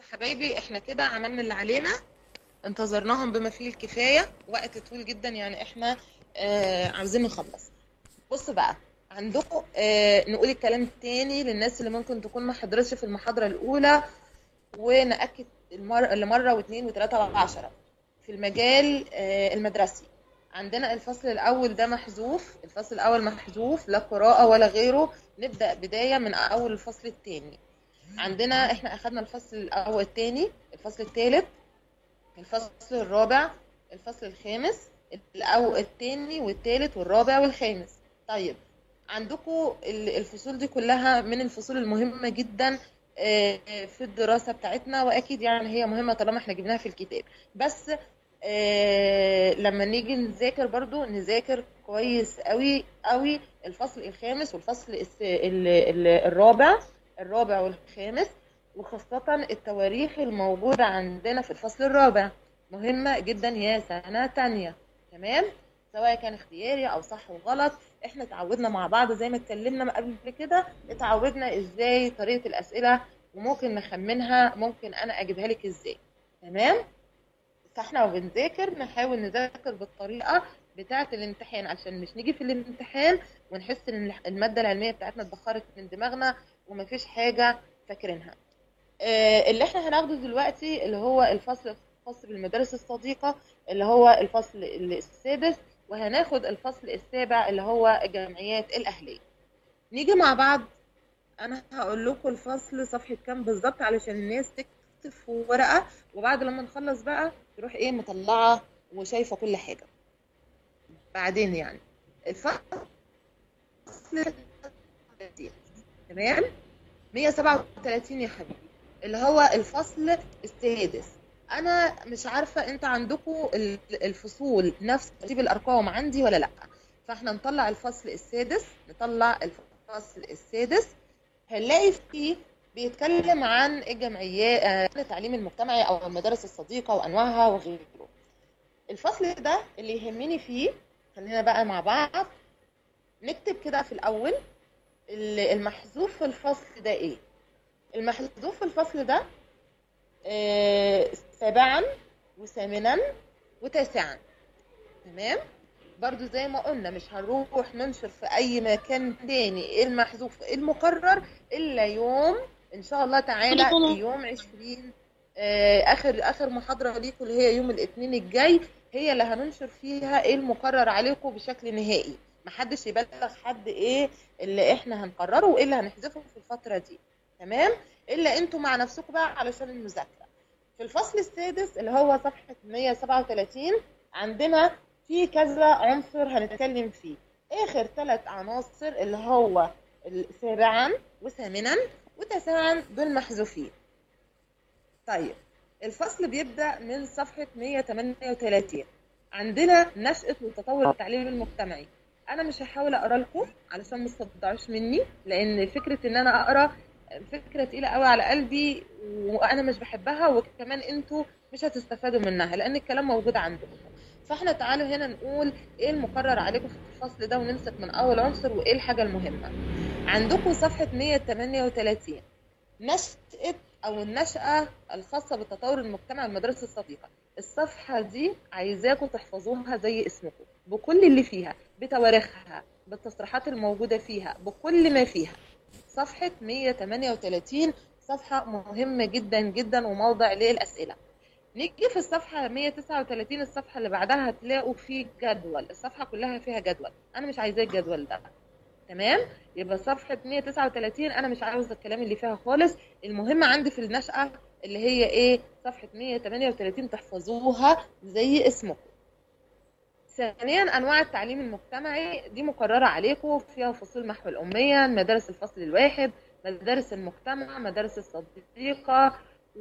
حبايبي احنا كده عملنا اللي علينا انتظرناهم بما فيه الكفاية وقت طويل جدا يعني احنا آه عاوزين نخلص بص بقى عندكم آه نقول الكلام تاني للناس اللي ممكن تكون ما حضرتش في المحاضرة الأولى ونأكد المر... لمرة واثنين وثلاثة وعشرة في المجال آه المدرسي عندنا الفصل الأول ده محذوف الفصل الأول محذوف لا قراءة ولا غيره نبدأ بداية من أول الفصل الثاني عندنا احنا أخدنا الفصل الأول الثاني الفصل الثالث الفصل الرابع الفصل الخامس الأو الثاني والثالث والرابع والخامس طيب عندكم الفصول دي كلها من الفصول المهمة جدا آه، في الدراسة بتاعتنا وأكيد يعني هي مهمة طالما احنا جبناها في الكتاب بس آه، لما نيجي نذاكر برضو نذاكر كويس قوي قوي الفصل الخامس والفصل الس- ال- ال- الرابع الرابع والخامس وخاصة التواريخ الموجودة عندنا في الفصل الرابع مهمة جدا يا سنة تانية تمام سواء كان اختياري او صح وغلط احنا اتعودنا مع بعض زي ما اتكلمنا قبل كده اتعودنا ازاي طريقة الاسئلة وممكن نخمنها ممكن انا اجيبها لك ازاي تمام فاحنا وبنذاكر نحاول نذاكر بالطريقة بتاعة الامتحان عشان مش نيجي في الامتحان ونحس ان المادة العلمية بتاعتنا اتبخرت من دماغنا ومفيش حاجة فاكرينها آه، اللي احنا هناخده دلوقتي اللي هو الفصل الخاص بالمدارس الصديقة اللي هو الفصل السادس وهناخد الفصل السابع اللي هو الجمعيات الأهلية نيجي مع بعض انا هقول لكم الفصل صفحة كام بالظبط علشان الناس تكتب في ورقة وبعد لما نخلص بقى تروح ايه مطلعة وشايفة كل حاجة بعدين يعني الفصل تمام 137 يا حبيبي اللي هو الفصل السادس انا مش عارفه انت عندكم الفصول نفس ترتيب الارقام عندي ولا لا فاحنا نطلع الفصل السادس نطلع الفصل السادس هنلاقي فيه بيتكلم عن الجمعيات عن التعليم المجتمعي او المدارس الصديقه وانواعها وغيره الفصل ده اللي يهمني فيه خلينا بقى مع بعض نكتب كده في الاول المحذوف في الفصل ده ايه المحذوف في الفصل ده آه، سابعا وثامنا وتاسعا تمام برضو زي ما قلنا مش هنروح ننشر في اي مكان تاني ايه المحذوف ايه المقرر الا يوم ان شاء الله تعالى يوم 20 آه، اخر اخر محاضره ليكم اللي هي يوم الاثنين الجاي هي اللي هننشر فيها ايه المقرر عليكم بشكل نهائي محدش يبلغ حد ايه اللي احنا هنقرره وايه اللي هنحذفه في الفتره دي تمام الا انتوا مع نفسكم بقى علشان المذاكره في الفصل السادس اللي هو صفحه 137 عندنا في كذا عنصر هنتكلم فيه اخر ثلاث عناصر اللي هو سابعا وثامنا وتاسعا دول محذوفين طيب الفصل بيبدا من صفحه 138 عندنا نشأة وتطور التعليم المجتمعي انا مش هحاول اقرا لكم علشان ما تصدعوش مني لان فكره ان انا اقرا فكره تقيله قوي على قلبي وانا مش بحبها وكمان انتوا مش هتستفادوا منها لان الكلام موجود عندكم فاحنا تعالوا هنا نقول ايه المقرر عليكم في الفصل ده ونمسك من اول عنصر وايه الحاجه المهمه عندكم صفحه 138 نشأة او النشأة الخاصة بالتطور المجتمعي والمدارس الصديقة الصفحة دي عايزاكم تحفظوها زي اسمكم بكل اللي فيها بتواريخها بالتصريحات الموجودة فيها بكل ما فيها صفحة 138 صفحة مهمة جدا جدا وموضع للأسئلة نيجي في الصفحة 139 الصفحة اللي بعدها هتلاقوا فيه جدول الصفحة كلها فيها جدول أنا مش عايزاه الجدول ده تمام يبقى صفحة 139 أنا مش عاوزة الكلام اللي فيها خالص المهم عندي في النشأة اللي هي إيه صفحة 138 تحفظوها زي اسمكم ثانيا انواع التعليم المجتمعي دي مقرره عليكم فيها فصول محو الاميه مدارس الفصل الواحد مدارس المجتمع مدارس الصديقه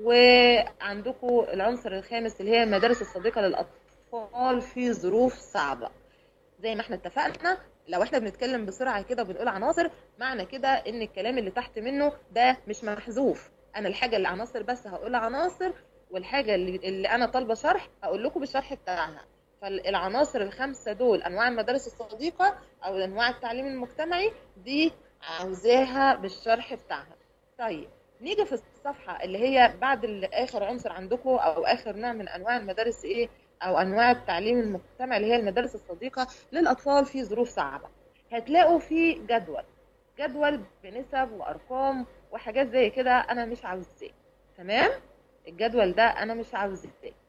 وعندكم العنصر الخامس اللي هي المدارس الصديقه للاطفال في ظروف صعبه زي ما احنا اتفقنا لو احنا بنتكلم بسرعه كده وبنقول عناصر معنى كده ان الكلام اللي تحت منه ده مش محذوف انا الحاجه اللي عناصر بس هقول عناصر والحاجه اللي, اللي انا طالبه شرح هقول لكم بالشرح بتاعها فالعناصر الخمسه دول انواع المدارس الصديقه او انواع التعليم المجتمعي دي عاوزاها بالشرح بتاعها طيب نيجي في الصفحه اللي هي بعد ال- اخر عنصر عندكم او اخر نوع من انواع المدارس ايه او انواع التعليم المجتمعي اللي هي المدارس الصديقه للاطفال في ظروف صعبه هتلاقوا في جدول جدول بنسب وارقام وحاجات زي كده انا مش عاوزاه تمام الجدول ده انا مش عاوزاه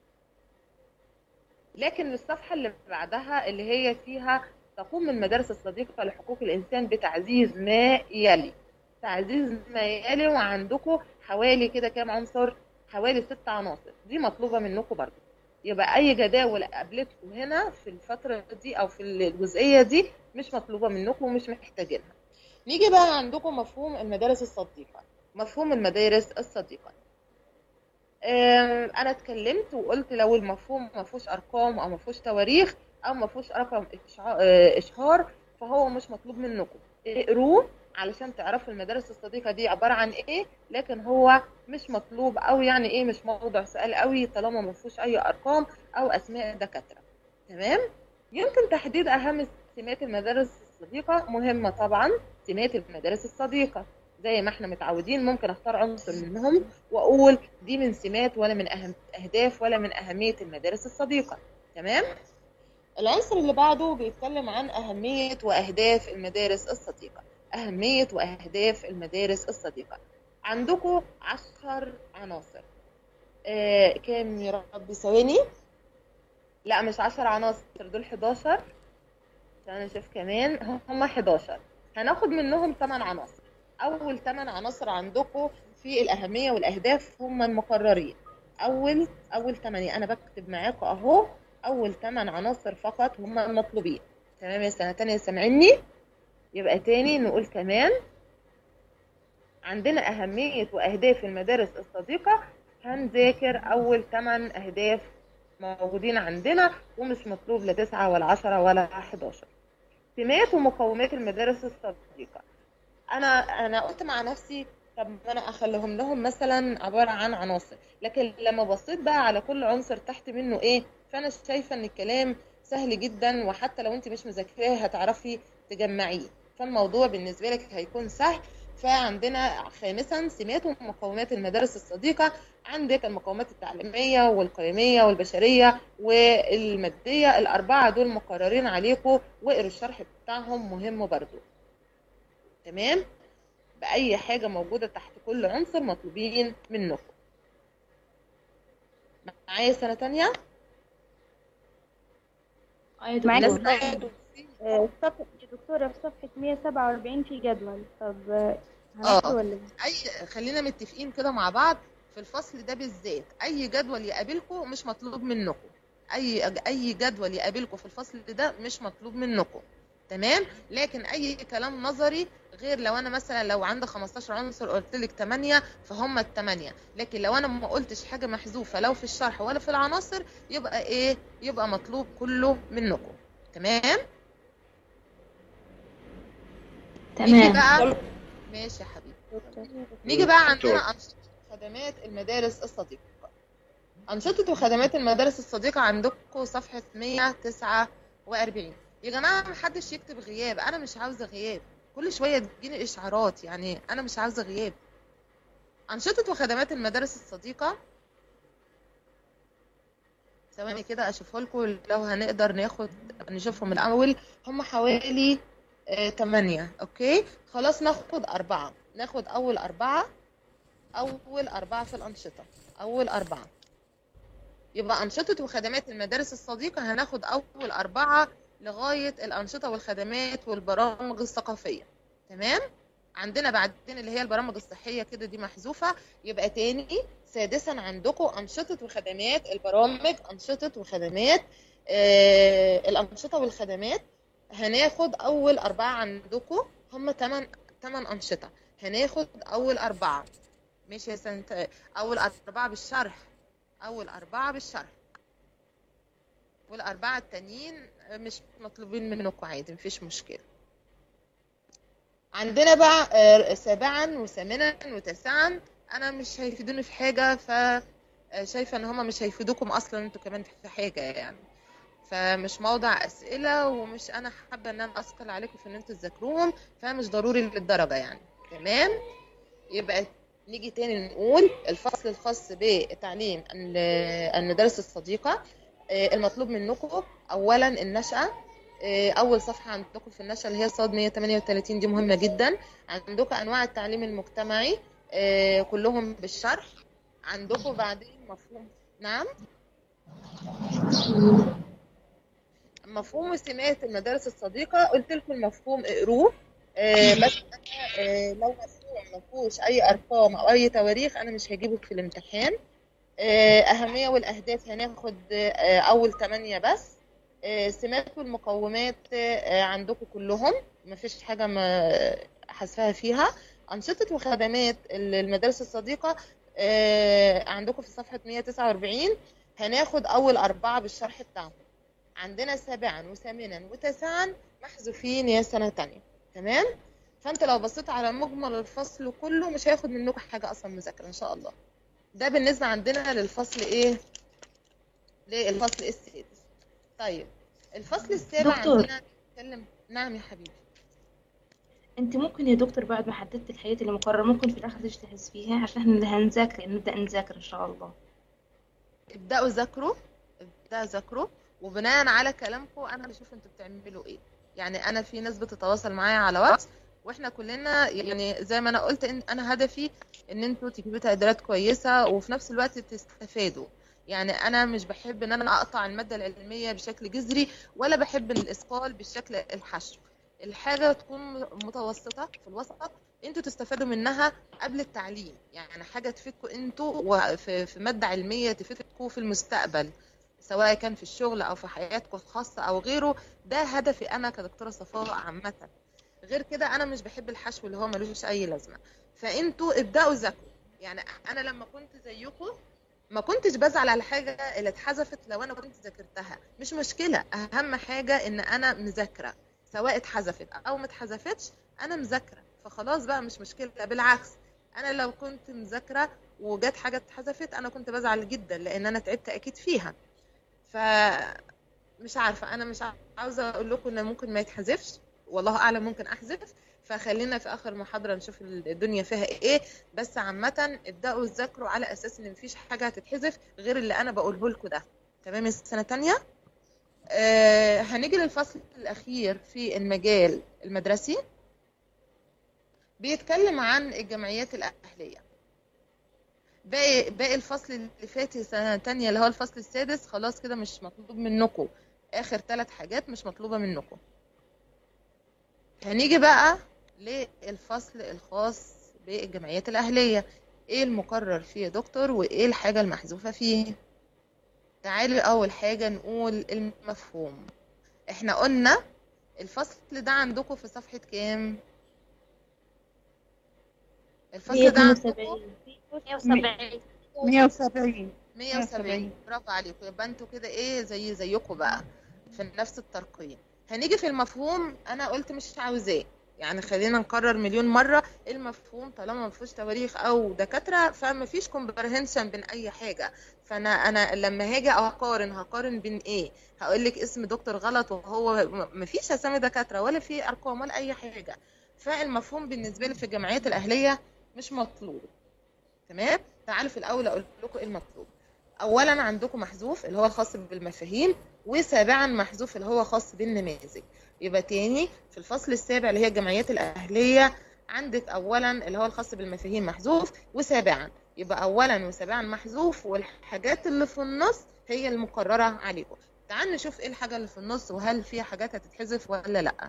لكن الصفحه اللي بعدها اللي هي فيها تقوم المدارس الصديقه لحقوق الانسان بتعزيز ما يلي تعزيز ما يلي وعندكم حوالي كده كام عنصر حوالي ست عناصر دي مطلوبه منكم برضو يبقى اي جداول قابلتكم هنا في الفتره دي او في الجزئيه دي مش مطلوبه منكم ومش محتاجينها نيجي بقى عندكم مفهوم المدارس الصديقه مفهوم المدارس الصديقه آم، انا اتكلمت وقلت لو المفهوم ما فيهوش ارقام او ما فيهوش تواريخ او ما فيهوش رقم إشعا- آه، اشهار فهو مش مطلوب منكم اقروه علشان تعرفوا المدارس الصديقه دي عباره عن ايه لكن هو مش مطلوب او يعني ايه مش موضوع سؤال قوي طالما ما فيهوش اي ارقام او اسماء دكاتره تمام يمكن تحديد اهم سمات المدارس الصديقه مهمه طبعا سمات المدارس الصديقه زي ما احنا متعودين ممكن اختار عنصر منهم واقول دي من سمات ولا من أهم اهداف ولا من اهميه المدارس الصديقه تمام العنصر اللي بعده بيتكلم عن اهميه واهداف المدارس الصديقه اهميه واهداف المدارس الصديقه عندكم عشر عناصر آه كام يا ربي ثواني لا مش عشر عناصر دول 11 عشان اشوف كمان هم 11 هناخد منهم 8 عناصر اول 8 عناصر عندكم في الاهميه والاهداف هم المقررين اول اول 8 انا بكتب معاكم اهو اول 8 عناصر فقط هم المطلوبين تمام يا سنه تانية سامعيني يبقى تاني نقول كمان عندنا أهمية وأهداف المدارس الصديقة هنذاكر أول 8 أهداف موجودين عندنا ومش مطلوب لا 9 ولا 10 ولا 11 سمات ومقومات المدارس الصديقة أنا أنا قلت مع نفسي طب ما أنا أخليهم لهم مثلا عبارة عن عناصر لكن لما بصيت بقى على كل عنصر تحت منه إيه فأنا شايفة إن الكلام سهل جدا وحتى لو أنت مش مذاكراه هتعرفي تجمعيه فالموضوع بالنسبة لك هيكون سهل فعندنا خامسا سمات ومقومات المدارس الصديقة عندك المقومات التعليمية والقيمية والبشرية والمادية الأربعة دول مقررين عليكم واقروا الشرح بتاعهم مهم برضو تمام بأي حاجة موجودة تحت كل عنصر مطلوبين منكم معايا سنة تانية أيوة معاك دكتور. لازم آه، صفحة يا دكتورة في صفحة 147 في جدول طب آه، آه. هنحكي ولا إيه؟ اي خلينا متفقين كده مع بعض في الفصل ده بالذات اي جدول يقابلكم مش مطلوب منكم اي اي جدول يقابلكم في الفصل ده مش مطلوب منكم تمام لكن اي كلام نظري غير لو انا مثلا لو عندي 15 عنصر قلت لك 8 فهم الثمانيه لكن لو انا ما قلتش حاجه محذوفه لو في الشرح ولا في العناصر يبقى ايه يبقى مطلوب كله منكم تمام نيجي تمام بقى ماشي يا حبيبي نيجي بقى عندنا أنشطة خدمات المدارس الصديقة أنشطة وخدمات المدارس الصديقة عندكم صفحة 149 يا جماعة محدش يكتب غياب أنا مش عاوزة غياب كل شوية تجيني إشعارات يعني أنا مش عاوزة غياب أنشطة وخدمات المدارس الصديقة ثواني كده أشوفه لكم لو هنقدر ناخد نشوفهم الأول هم حوالي آه، تمانية أوكي خلاص ناخد أربعة ناخد أول أربعة أول أربعة في الأنشطة أول أربعة يبقى أنشطة وخدمات المدارس الصديقة هناخد أول أربعة لغاية الأنشطة والخدمات والبرامج الثقافية تمام عندنا بعدين اللي هي البرامج الصحية كده دي محذوفة يبقى تاني سادسا عندكم أنشطة وخدمات البرامج أنشطة وخدمات آه الأنشطة والخدمات هناخد أول أربعة عندكم هم تمن تمن أنشطة هناخد أول أربعة ماشي يا سنت أول أربعة بالشرح أول أربعة بالشرح والأربعة التانيين مش مطلوبين منكم عادي مفيش مشكلة عندنا بقى آه، سابعا وثامنا وتاسعا أنا مش هيفيدوني في حاجة ف آه، شايفة إن هما مش هيفيدوكم أصلا انتوا كمان في حاجة يعني فمش موضع أسئلة ومش أنا حابة إن أنا أثقل عليكم في إن انتوا تذاكروهم فمش ضروري للدرجة يعني تمام يبقى نيجي تاني نقول الفصل الخاص بتعليم ال- المدارس الصديقة آه، المطلوب منكم أولا النشأة آه، أول صفحة عندكم في النشأة اللي هي صاد 138 دي مهمة جدا عندكم أنواع التعليم المجتمعي آه، كلهم بالشرح عندكم بعدين مفهوم نعم مفهوم وسمات المدارس الصديقة قلت لكم المفهوم اقروه آه، بس أنا آه، لو مفهوم ما فيهوش أي أرقام أو أي تواريخ أنا مش هجيبه في الامتحان آه، أهمية والأهداف هناخد آه، أول ثمانية بس آه، سمات والمقومات آه، عندكم كلهم مفيش حاجة ما حذفها فيها أنشطة وخدمات المدارس الصديقة آه، عندكم في صفحة 149 هناخد أول أربعة بالشرح بتاعهم عندنا سابعا وثامنا وتاسعا محذوفين يا سنة تانية تمام فانت لو بصيت على مجمل الفصل كله مش هياخد منكم حاجة اصلا مذاكرة ان شاء الله ده بالنسبة عندنا للفصل ايه للفصل السادس طيب الفصل السابع دكتور. عندنا بيتكلم نعم يا حبيبي انت ممكن يا دكتور بعد ما حددت الحاجات اللي مقررة ممكن في الاخر تجتهز فيها عشان احنا اللي هنذاكر نبدأ نذاكر ان شاء الله ابدأوا ذاكروا ابدأوا ذاكروا وبناء على كلامكم انا بشوف انتوا بتعملوا ايه يعني انا في ناس بتتواصل معايا على واتس واحنا كلنا يعني زي ما انا قلت ان انا هدفي ان انتوا تجيبوا تقديرات كويسه وفي نفس الوقت تستفادوا يعني انا مش بحب ان انا اقطع الماده العلميه بشكل جذري ولا بحب الاثقال بالشكل الحشو الحاجه تكون متوسطه في الوسط انتوا تستفادوا منها قبل التعليم يعني حاجه تفيدكم انتوا وفي في ماده علميه تفيدكم في المستقبل سواء كان في الشغل او في حياتكم الخاصه او غيره ده هدفي انا كدكتوره صفاء عامه غير كده انا مش بحب الحشو اللي هو ملوش اي لازمه فانتوا ابداوا ذاكروا يعني انا لما كنت زيكم ما كنتش بزعل على حاجه اللي اتحذفت لو انا كنت ذاكرتها مش مشكله اهم حاجه ان انا مذاكره سواء اتحذفت او ما اتحذفتش انا مذاكره فخلاص بقى مش مشكله بالعكس انا لو كنت مذاكره وجت حاجه اتحذفت انا كنت بزعل جدا لان انا تعبت اكيد فيها ف مش عارفه انا مش عاوزه اقول لكم ان ممكن ما يتحذفش والله اعلم ممكن احذف فخلينا في اخر محاضره نشوف الدنيا فيها ايه بس عامه ابداوا تذاكروا على اساس ان مفيش حاجه هتتحذف غير اللي انا بقوله لكم ده تمام السنه تانية آه هنيجي للفصل الاخير في المجال المدرسي بيتكلم عن الجمعيات الاهليه باقي باقي الفصل اللي فات سنه تانية اللي هو الفصل السادس خلاص كده مش مطلوب منكم اخر ثلاث حاجات مش مطلوبه منكم هنيجي بقى للفصل الخاص بالجمعيات الأهلية ايه المقرر فيه يا دكتور وايه الحاجة المحذوفة فيه تعالوا أول حاجة نقول المفهوم احنا قلنا الفصل ده عندكم في صفحة كام الفصل ده عندكم 170 170 170 برافو عليكم يبقى انتوا كده ايه زي زيكم بقى في نفس الترقية هنيجي في المفهوم انا قلت مش عاوزاه يعني خلينا نكرر مليون مرة المفهوم طالما ما فيهوش تواريخ او دكاترة فما فيش كومبرهنشن بين اي حاجة فانا انا لما هاجي اقارن هقارن بين ايه هقول لك اسم دكتور غلط وهو ما فيش اسامي دكاترة ولا في ارقام ولا اي حاجة فالمفهوم بالنسبة لي في الجمعيات الاهلية مش مطلوب تمام تعالوا في الاول اقول لكم ايه المطلوب اولا عندكم محذوف اللي هو الخاص بالمفاهيم وسابعا محذوف اللي هو خاص بالنماذج يبقى تاني في الفصل السابع اللي هي الجمعيات الأهلية عندك أولا اللي هو الخاص بالمفاهيم محذوف وسابعا يبقى أولا وسابعا محذوف والحاجات اللي في النص هي المقررة عليكم تعال نشوف ايه الحاجة اللي في النص وهل في حاجات هتتحذف ولا لأ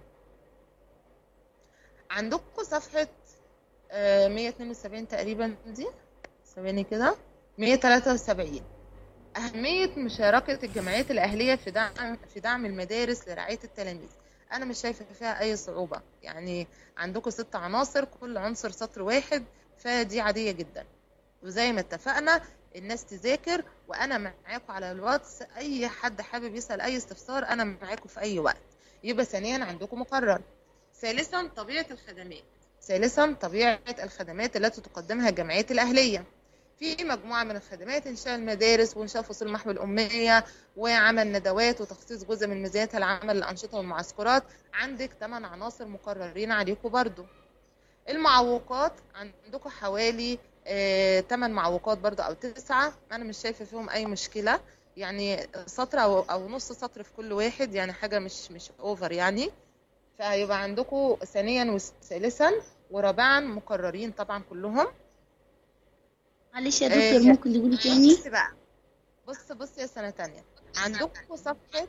عندكم صفحة آه، 172 تقريبا دي ثواني كده 173 أهمية مشاركة الجمعيات الأهلية في دعم في دعم المدارس لرعاية التلاميذ أنا مش شايفة فيها أي صعوبة يعني عندكم ست عناصر كل عنصر سطر واحد فدي عادية جدا وزي ما اتفقنا الناس تذاكر وأنا معاكم على الواتس أي حد حابب يسأل أي استفسار أنا معاكم في أي وقت يبقى ثانيا عندكم مقرر ثالثا طبيعة الخدمات ثالثا طبيعة الخدمات التي تقدمها الجمعيات الأهلية في مجموعة من الخدمات إنشاء المدارس وإنشاء فصول محو الأمية وعمل ندوات وتخصيص جزء من ميزانيات العمل للأنشطة والمعسكرات عندك 8 عناصر مقررين عليكم برضو المعوقات عندكم حوالي آه، تمن معوقات برضو او تسعة انا مش شايفة فيهم اي مشكلة يعني سطر او او نص سطر في كل واحد يعني حاجة مش مش اوفر يعني فهيبقى عندكم ثانيا وثالثا ورابعا مكررين طبعا كلهم معلش يا آه، دكتور ممكن تقولي تاني بص بقى بص بص يا سنة تانية عندكم صفحة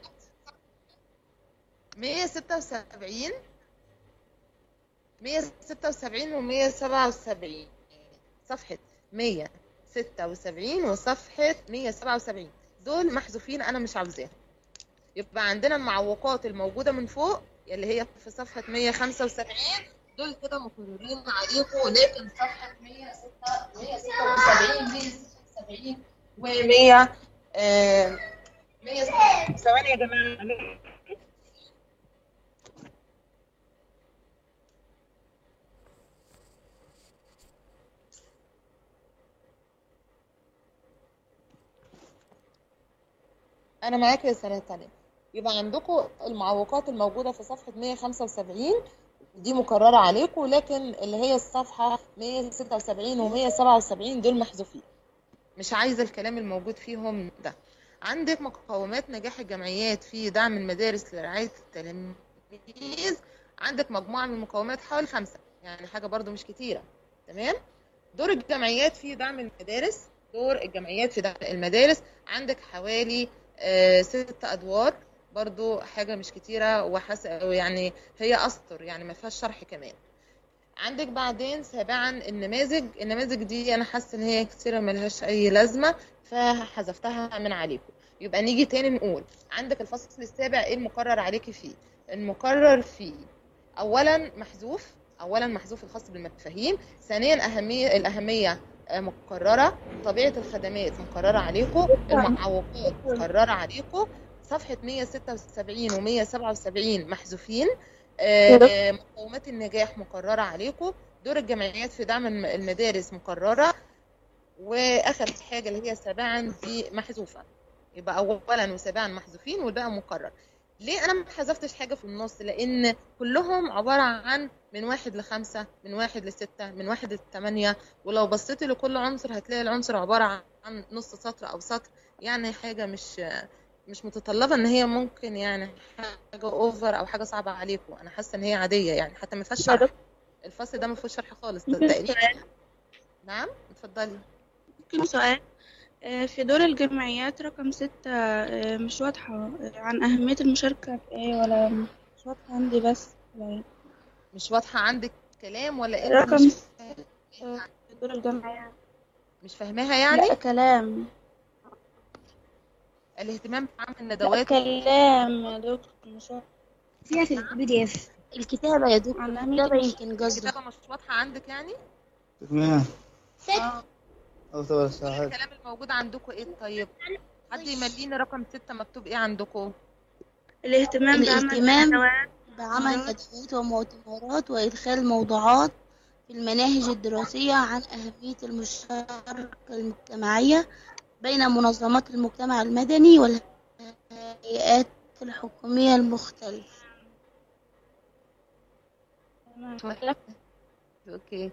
176 176 و 177 صفحة 176 وصفحة 177 دول محذوفين أنا مش عاوزاهم يبقى عندنا المعوقات الموجودة من فوق اللي هي في صفحة 175 دول كده مكررين عليكم لكن صفحة 176 176 و 100 آه 100 ثواني يا جماعة انا معاك يا سنه تانية يبقى عندكم المعوقات الموجوده في صفحه 175 دي مكرره عليكم لكن اللي هي الصفحه 176 و 177 دول محذوفين مش عايزه الكلام الموجود فيهم ده عندك مقومات نجاح الجمعيات في دعم المدارس لرعايه التلاميذ عندك مجموعه من المقومات حوالي خمسه يعني حاجه برضو مش كتيره تمام دور الجمعيات في دعم المدارس دور الجمعيات في دعم المدارس عندك حوالي آه، ست ادوار برضو حاجه مش كتيره وحس يعني هي اسطر يعني ما فيهاش شرح كمان عندك بعدين سابعا النماذج النماذج دي انا حاسه ان هي كتيره ملهاش اي لازمه فحذفتها من عليكم يبقى نيجي تاني نقول عندك الفصل السابع ايه المقرر عليكي فيه المقرر فيه اولا محذوف اولا محذوف الخاص بالمفاهيم ثانيا اهميه الاهميه آه، مقرره طبيعه الخدمات مقرره عليكم المعوقات مقرره عليكم صفحه 176 و 177 محذوفين آه، مقومات النجاح مقرره عليكم دور الجمعيات في دعم الم- المدارس مقرره واخر حاجه اللي هي سابعا دي محذوفه يبقى اولا وسابعا محذوفين والباقي مقرر ليه انا ما حذفتش حاجه في النص لان كلهم عباره عن من واحد لخمسة من واحد لستة من واحد لثمانية ولو بصيتي لكل عنصر هتلاقي العنصر عبارة عن نص سطر أو سطر يعني حاجة مش مش متطلبة إن هي ممكن يعني حاجة أوفر أو حاجة صعبة عليكم أنا حاسة إن هي عادية يعني حتى ما فيهاش شرح الفصل ده ما فيهوش شرح خالص ده ممكن تقريبا سؤال نعم اتفضلي ممكن سؤال آه، في دور الجمعيات رقم ستة آه، مش واضحة آه، عن أهمية المشاركة في إيه ولا مش واضحة عندي بس ولا إيه؟ مش واضحة عندك كلام ولا إيه رقم مش آه، في دور الجمعيات مش فاهماها يعني لا كلام الاهتمام بعمل لا الندوات كلام يا دكتور مش واضحة فيها في البي دي اف الكتابة يا دكتور عن أهمية الكتابة المش... يمكن قصدك الكتابة مش واضحة عندك يعني تكملة اه أو تبع الساعات الكلام الموجود عندكم ايه طيب حد يمليني رقم ستة مكتوب ايه عندكم الاهتمام بعمل الاهتمام الندوات بعمل ندوات ومؤتمرات وإدخال موضوعات في المناهج الدراسية عن أهمية المشاركة المجتمعية بين منظمات المجتمع المدني والهيئات الحكومية المختلفة تمام. اوكي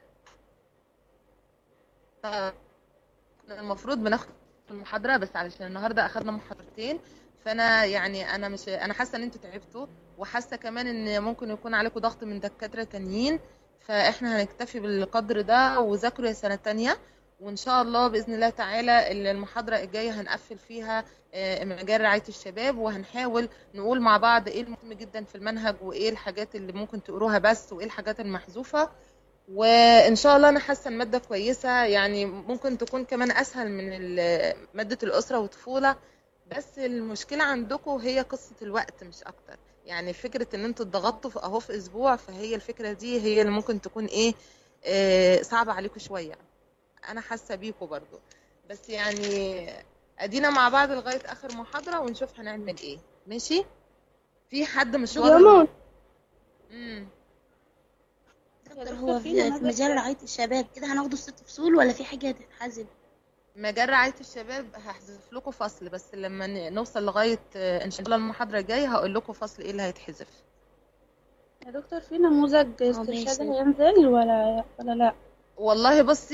طيب، المفروض بناخد المحاضرة بس علشان النهاردة أخدنا محاضرتين فأنا يعني أنا مش أنا حاسة إن أنتوا تعبتوا وحاسة كمان إن ممكن يكون عليكم ضغط من دكاترة تانيين فإحنا هنكتفي بالقدر ده وذاكروا يا سنة تانية وإن شاء الله بإذن الله تعالى المحاضرة الجاية هنقفل فيها آه، مجال رعاية الشباب وهنحاول نقول مع بعض إيه المهم جدا في المنهج وإيه الحاجات اللي ممكن تقروها بس وإيه الحاجات المحذوفة وان شاء الله انا حاسه الماده كويسه يعني ممكن تكون كمان اسهل من ال- ماده الاسره والطفوله بس المشكله عندكم هي قصه الوقت مش اكتر يعني فكره ان انتوا اتضغطتوا في اهو في اسبوع فهي الفكره دي هي اللي ممكن تكون ايه آه، صعبه عليكم شويه انا حاسه بيكم برضو بس يعني ادينا مع بعض لغايه اخر محاضره ونشوف هنعمل ايه ماشي في حد مش واضح رامون امم دكتور هو في في مجال رعاية الشباب كده هناخده ست فصول ولا في حاجة هتتحذف مجال رعاية الشباب هحذف لكم فصل بس لما ن- نوصل لغاية آه، إن شاء الله المحاضرة الجاية هقول لكم فصل إيه اللي هيتحذف يا دكتور في نموذج ماشي. استرشاد هينزل ولا ولا لا والله بصي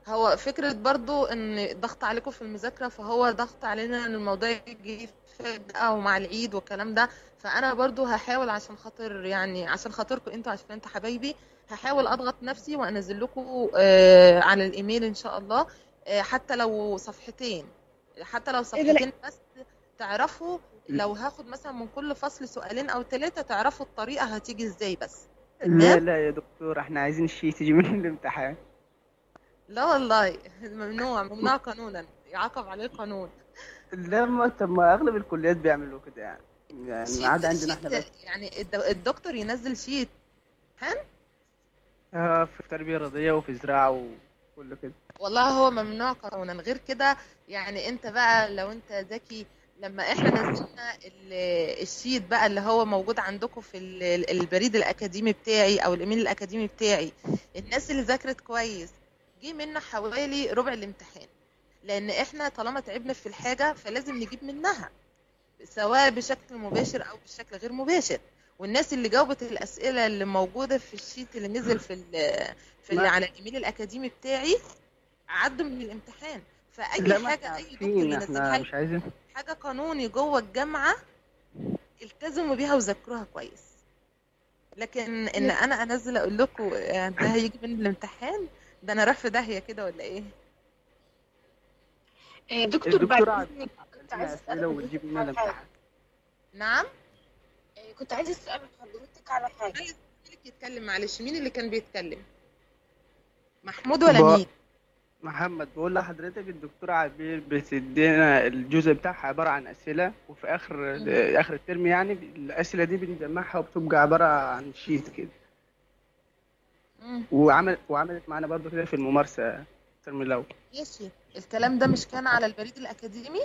هو فكرة برضو ان ضغط عليكم في المذاكرة فهو ضغط علينا ان الموضوع يجي فجأة ومع العيد والكلام ده فانا برضو هحاول عشان خاطر يعني عشان خاطركم انتوا عشان انتوا حبايبي هحاول اضغط نفسي وانزل لكم آه على الايميل ان شاء الله آه حتى لو صفحتين حتى لو صفحتين بس تعرفوا لو هاخد مثلا من كل فصل سؤالين او ثلاثة تعرفوا الطريقة هتيجي ازاي بس لا تمام لا يا دكتور احنا عايزين الشيت يجي من الامتحان لا والله ممنوع ممنوع قانونا يعاقب عليه القانون لا ما طب ما اغلب الكليات بيعملوا كده يعني يعني شيت ما عدا عندنا احنا بس شيت يعني الد- الدكتور ينزل شيت هن اه في التربية الرياضية وفي زراعة وكل كده والله هو ممنوع قانونا غير كده يعني انت بقى لو انت ذكي لما احنا نزلنا ال- الشيت بقى اللي هو موجود عندكم في ال- ال- البريد الاكاديمي بتاعي او الايميل الاكاديمي بتاعي الناس اللي ذاكرت كويس جه منا حوالي ربع الامتحان لان احنا طالما تعبنا في الحاجة فلازم نجيب منها سواء بشكل مباشر او بشكل غير مباشر والناس اللي جاوبت الاسئله اللي موجوده في الشيت اللي نزل في ال- في اللي ما- على الايميل الاكاديمي بتاعي عدوا من الامتحان فاي لا ما حاجه احنا اي دكتور عارفين ينزلها احنا لكم مش عايزين حاجه قانوني جوه الجامعه التزموا بيها وذاكروها كويس لكن ان انا انزل اقول لكم آه، ده هيجي من الامتحان ده انا رايح في داهيه كده ولا ايه آه، دكتور بعد الدكتور عاد إذنك كنت عندنا عايزة اسئلة أسألك وتجيب حضرتك لنا على حاجة الامتحان نعم آه، كنت عايزة أسأل حضرتك على حاجة مين اللي يتكلم معلش مين اللي كان بيتكلم محمود ولا بقى- مين محمد بقول لحضرتك الدكتورة عبير بتدينا الجزء بتاعها عبارة عن أسئلة وفي آخر آخر الترم يعني الأسئلة دي بنجمعها وبتبقى عبارة عن شيت كده مم. وعمل وعملت معانا برضو كده في الممارسة الترم الأول ماشي الكلام ده مش كان على البريد الأكاديمي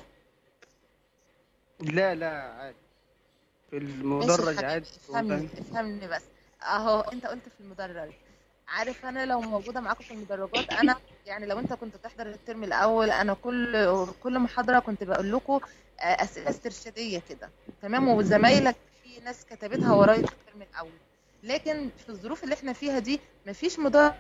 لا لا عادي في ماشي المدرج حبيبي عادي افهمني افهمني بس اهو انت قلت في المدرج عارف انا لو موجودة معاكم في المدرجات انا يعني لو انت كنت تحضر الترم الاول انا كل كل محاضرة كنت بقول لكم آه، اسئلة استرشادية كده تمام وزمايلك في ناس كتبتها ورايا في الترم الاول لكن في الظروف اللي احنا فيها دي مفيش مدرج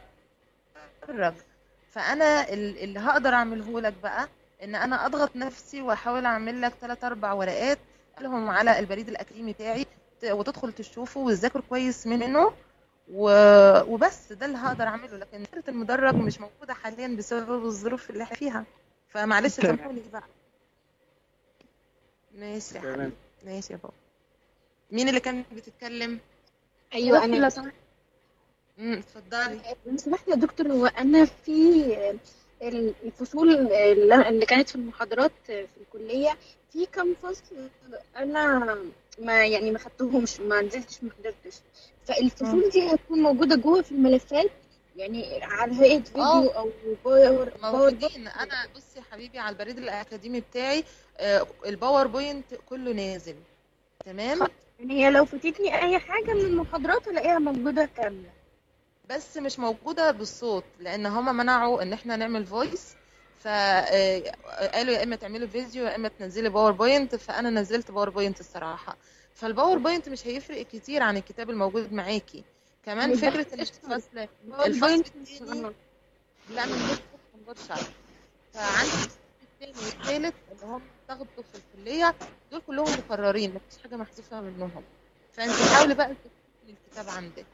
فانا ال- اللي هقدر اعمله لك بقى ان انا اضغط نفسي واحاول اعمل لك 3 4 ورقات لهم على البريد الاكاديمي بتاعي ت- وتدخل تشوفه وتذاكر كويس منه و... وبس ده اللي هقدر اعمله لكن فكره المدرج مش موجوده حاليا بسبب الظروف اللي احنا فيها فمعلش تمام. سامحوني بقى ماشي يا تمام. حبيبي ماشي يا بابا مين اللي كان بتتكلم أيوة لو أنا سمحت امم اتفضلي لو سمحت يا دكتور هو أنا في الفصول اللي اللي كانت في المحاضرات في الكلية في كام فصل أنا ما يعني ما خدتهمش ما نزلتش ما حضرتش فالفصول دي هتكون موجودة جوه في الملفات يعني على هيئة فيديو آه. أو باور باور موجودين انا بصي يا حبيبي على البريد الاكاديمي بتاعي آه، الباوربوينت كله نازل تمام يعني هي لو فاتتني أي حاجة من المحاضرات ألاقيها موجودة كاملة بس مش موجودة بالصوت لأن هما منعوا إن احنا نعمل فويس فقالوا يا إما تعملوا فيديو يا إما تنزلي باوربوينت فأنا نزلت باوربوينت الصراحة فالباوربوينت مش هيفرق كتير عن الكتاب الموجود معاكي كمان بس فكرة إن قشطة. الفصل الفصل باوربوينت التاني لا من غير صوت من غير شرح فعندي الفصل التاني والتالت اللي هم بتاخدوا في الكلية دول كلهم مكررين مفيش حاجة محذوفة منهم فأنت حاولي بقى تكتبي الكتاب عندك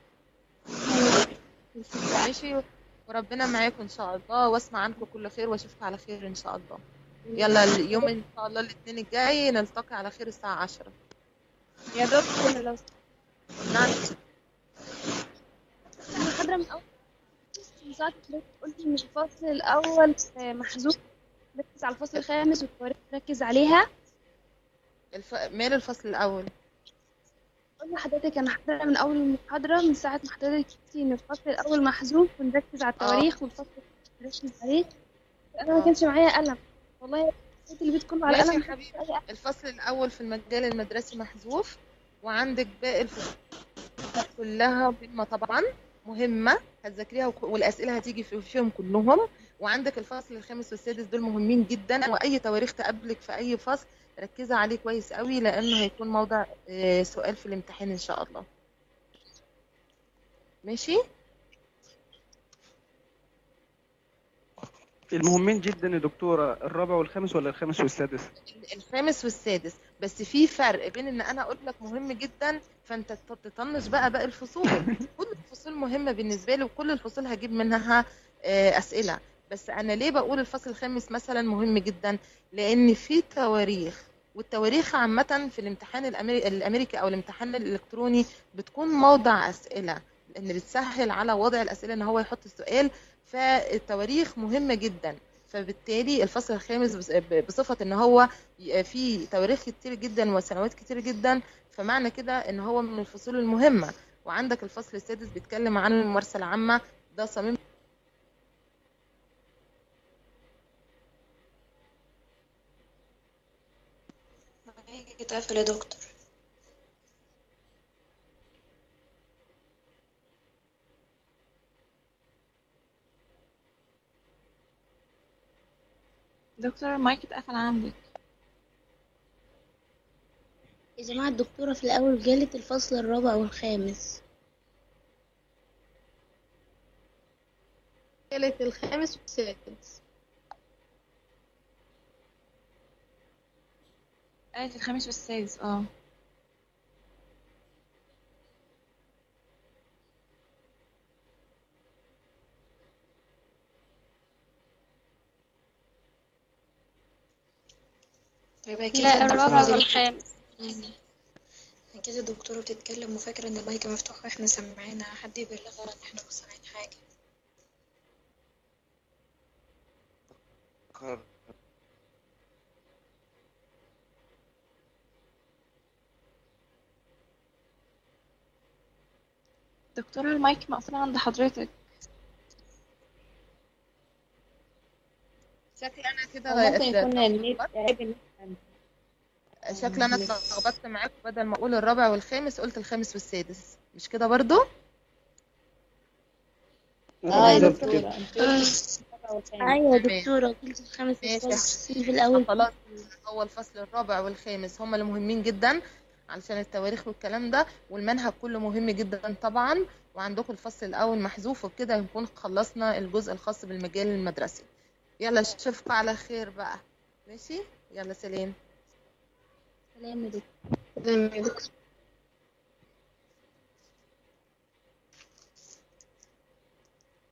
ماشي وربنا معاكم ان شاء الله واسمع عنكم كل خير واشوفكم على خير ان شاء الله يلا اليوم ان شاء الله الاثنين الجاي نلتقي على خير الساعة عشرة يا دكتور لو نعم المحاضرة من أول من ساعة ما قلتي مش الفصل الأول آه، محذوف ركز على الفصل الخامس والتواريخ ركز عليها الف... مال الفصل الاول قلت لحضرتك أنا حضرتها من أول المحاضرة من ساعة ما حضرتك قلتي إن الفصل الأول محذوف ونركز على التواريخ والفصل نركز عليه أنا ما آه. كانش معايا قلم والله لقيت البيت كله على ماشي قلم يا حبيبي الفصل الاول في المجال المدرسي محذوف وعندك باقي الفصول كلها مهمة طبعا مهمة هتذاكريها وك- والأسئلة هتيجي في- فيهم كلهم وعندك الفصل الخامس والسادس دول مهمين جدا وأي تواريخ تقابلك في أي فصل ركزي عليه كويس قوي لأنه هيكون موضع آه، سؤال في الامتحان إن شاء الله ماشي المهمين جدا يا دكتورة الرابع والخامس ولا الخامس والسادس الخامس والسادس بس في فرق بين ان انا اقول لك مهم جدا فانت ت- تطنش بقى باقي الفصول كل الفصول مهمه بالنسبه لي وكل الفصول هجيب منها آه، اسئله بس انا ليه بقول الفصل الخامس مثلا مهم جدا لان في تواريخ والتواريخ عامة في الامتحان الأمري- الأمريكي أو الامتحان الإلكتروني بتكون موضع أسئلة لأن بتسهل على وضع الأسئلة إن هو يحط السؤال فالتواريخ مهمة جدا فبالتالي الفصل الخامس بص- ب- بصفة ان هو ي- فيه تواريخ كتير جدا وسنوات كتير جدا فمعنى كده ان هو من الفصول المهمة وعندك الفصل السادس بيتكلم عن الممارسة العامة ده صميم معاكي اتقفل يا دكتور دكتور المايك اتقفل عندك يا جماعة الدكتورة في الأول قالت الفصل الرابع والخامس قالت الخامس والسادس قالت الخامس والسادس اه طيب اكيد لا الدكتورة الرابع دي- والخامس يعني اكيد الدكتورة بتتكلم وفاكرة ان المايك مفتوح واحنا سامعينها حد يبلغها ان احنا مش سامعين حاجة دكتور المايك مقفول عند حضرتك شكل انا كده أو ممكن يكون ات- النت عيب النت عندي. شكل انا اتلخبطت معاك بدل ما اقول الرابع والخامس قلت الخامس والسادس مش كده برضو اه يا بالظبط دكتورة كده انت قلتي الرابع والخامس. أيوة يا تمام. دكتورة قلت الخامس ماشي. والسادس في الأول خلاص هو الفصل الرابع والخامس هما اللي مهمين جدا علشان التواريخ والكلام ده والمنهج كله مهم جدا طبعا وعندكم الفصل الاول محذوف وبكده نكون خلصنا الجزء الخاص بالمجال المدرسي يلا اشوفكم على خير بقى ماشي يلا سلام سلام يا دكتور تمام يا دكتور